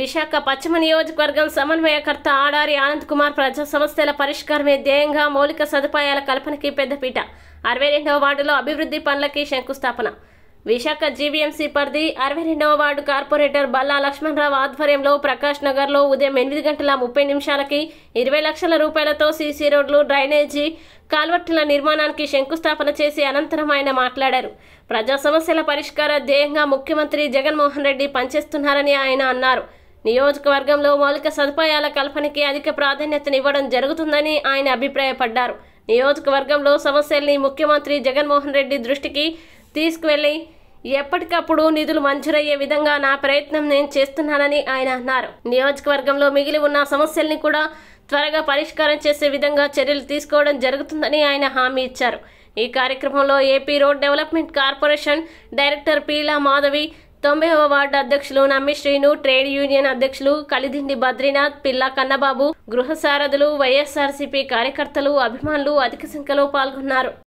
విశాఖ పశ్చిమ నియోజకవర్గం సమన్వయకర్త ఆడారి ఆనంద్ కుమార్ ప్రజా సమస్యల పరిష్కారమే ధ్యేయంగా మౌలిక సదుపాయాల కల్పనకి పెద్దపీట అరవై రెండవ వార్డులో అభివృద్ధి పనులకి శంకుస్థాపన విశాఖ జీవీఎంసీ పరిధి అరవై రెండవ వార్డు కార్పొరేటర్ బల్లా లక్ష్మణరావు ఆధ్వర్యంలో ప్రకాష్ నగర్లో ఉదయం ఎనిమిది గంటల ముప్పై నిమిషాలకి ఇరవై లక్షల రూపాయలతో సీసీ రోడ్లు డ్రైనేజీ కాల్వట్టుల నిర్మాణానికి శంకుస్థాపన చేసి అనంతరం ఆయన మాట్లాడారు ప్రజా సమస్యల పరిష్కార ధ్యేయంగా ముఖ్యమంత్రి జగన్మోహన్ రెడ్డి పనిచేస్తున్నారని ఆయన అన్నారు నియోజకవర్గంలో మౌలిక సదుపాయాల కల్పనకి అధిక ప్రాధాన్యతనివ్వడం జరుగుతుందని ఆయన అభిప్రాయపడ్డారు నియోజకవర్గంలో సమస్యల్ని ముఖ్యమంత్రి జగన్మోహన్ రెడ్డి దృష్టికి తీసుకువెళ్లి ఎప్పటికప్పుడు నిధులు మంజూరయ్యే విధంగా నా ప్రయత్నం నేను చేస్తున్నానని ఆయన అన్నారు నియోజకవర్గంలో మిగిలి ఉన్న సమస్యల్ని కూడా త్వరగా పరిష్కారం చేసే విధంగా చర్యలు తీసుకోవడం జరుగుతుందని ఆయన హామీ ఇచ్చారు ఈ కార్యక్రమంలో AP road development corporation director Peela Madhavi తొంభైవ వార్డు అధ్యక్షులు నమ్మి శ్రీను ట్రేడ్ యూనియన్ అధ్యక్షులు కలిదిండి బద్రీనాథ్ పిల్లా కన్నబాబు గృహ సారథులు వైఎస్ఆర్సీపీ కార్యకర్తలు అభిమానులు అధిక సంఖ్యలో పాల్గొన్నారు